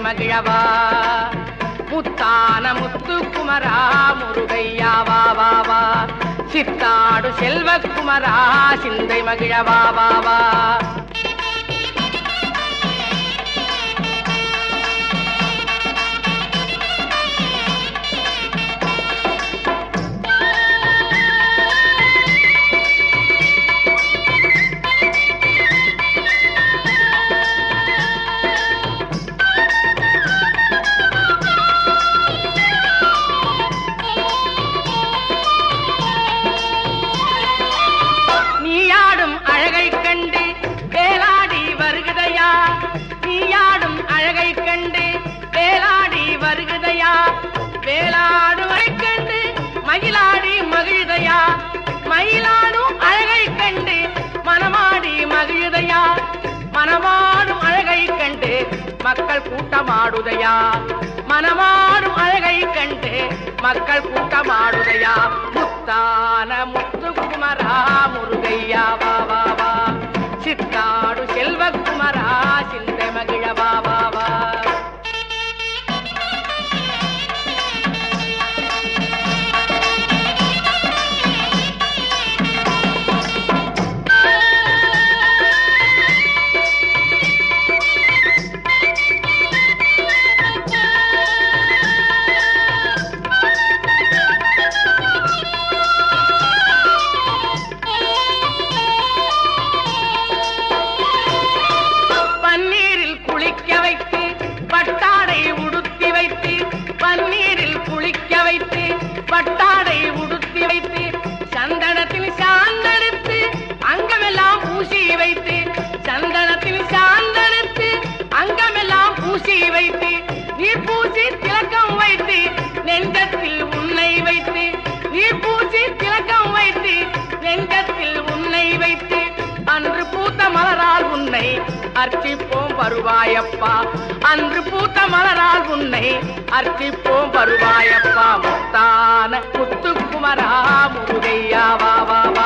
மகிழவா முத்தான முத்துக்குமரா முருகையா வா வா வா சித்தாடு செல்வக்குமரா சிந்தை மகிழவா வா வா நீயாடும் அழகை கண்டு வேலாடி வருகுதையா நீயாடும் அழகை கண்டு வேலாடி வருகுதையா வேலாடுவரை கண்டு மகிழாடி மகிழுதையா மயிலாடும் அழகை கண்டு மனமாடி மகிழுதையா மனமாடும் அழகை கண்டு மக்கள் கூட்டமாடுதையா மனமாடும் அழகை கண்டு மக்கள் கூட்டமாடுதையா முத்தான முத்துக்குமரா முருகையா வா வா வா சித்தாடு செல்வக்குமரா சிந்தை மகிழ வா வா வா பன்னீரில் குளிக்க வைத்து பட்டாடை உடுத்தி வைத்து பன்னீரில் குளிக்க வைத்து பட்டாடை உடுத்தி வைத்து சந்தனத்தில் சாந்தெடுத்து அங்கமெல்லாம் பூசி வைத்து சந்தனத்தில் சாந்தெடுத்து அங்கமெல்லாம் பூசி வைத்து நீர் பூசி திலக்கம் வைத்து நெஞ்சத்தில் உன்னை வைத்து நீர் பூசி திலக்கம் வைத்து நெஞ்சத்தில் உன்னை வைத்து அன்று பூத்த மலரால் உன்னை அர்ச்சிப்போம் வருவாயப்பா அன்று பூத்த மலரால் உன்னை அர்ச்சிப்போம் வருவாயப்பா முத்தான முத்துக்குமரா முருகையா வா வா வா